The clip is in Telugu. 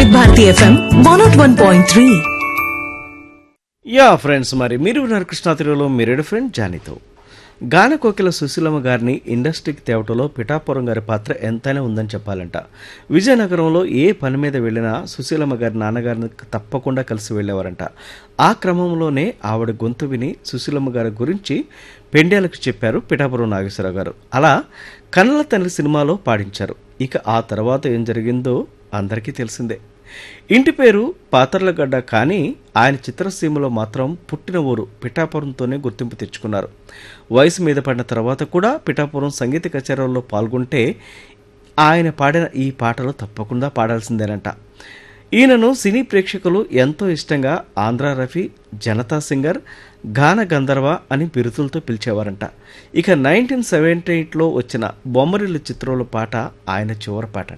వివిధ Bharati FM one nought one point three yeah friends మరి మీరు ఉన్నారు కృష్ణాతిరిలో మీరేడు ఫ్రెండ్ జానీతో గాన కోకిల సుశీలమ్మ గారిని ఇండస్ట్రీకి తేవటంలో పిఠాపురం గారి పాత్ర ఎంతైనా ఉందని చెప్పాలంట విజయనగరంలో ఏ పని మీద వెళ్ళినా సుశీలమ్మ గారి నాన్నగారిని తప్పకుండా కలిసి వెళ్ళేవారంట ఆ క్రమంలోనే ఆవిడ గొంతు విని సుశీలమ్మ గారి గురించి పెండ్యాలకు చెప్పారు పిఠాపురం నాగేశ్వరరావు గారు అలా కన్నల తల్లి సినిమాలో పాడించారు ఇక ఆ తర్వాత ఏం జరిగిందో అందరికీ తెలిసిందే ఇంటి పేరు పాతర్లగడ్డ కానీ ఆయన చిత్రసీమలో మాత్రం పుట్టిన ఊరు పిఠాపురంతోనే గుర్తింపు తెచ్చుకున్నారు వయసు మీద పడిన తర్వాత కూడా పిఠాపురం సంగీత కచేరీల్లో పాల్గొంటే ఆయన పాడిన ఈ పాటలు తప్పకుండా పాడాల్సిందేనంట ఈయనను సినీ ప్రేక్షకులు ఎంతో ఇష్టంగా ఆంధ్ర రఫీ జనతా సింగర్ గాన గంధర్వ అని బిరుదులతో పిలిచేవారంట ఇక నైన్టీన్ సెవెంటీ ఎయిట్లో వచ్చిన బొమ్మరిల్లు చిత్రంలో పాట ఆయన చివరి పాట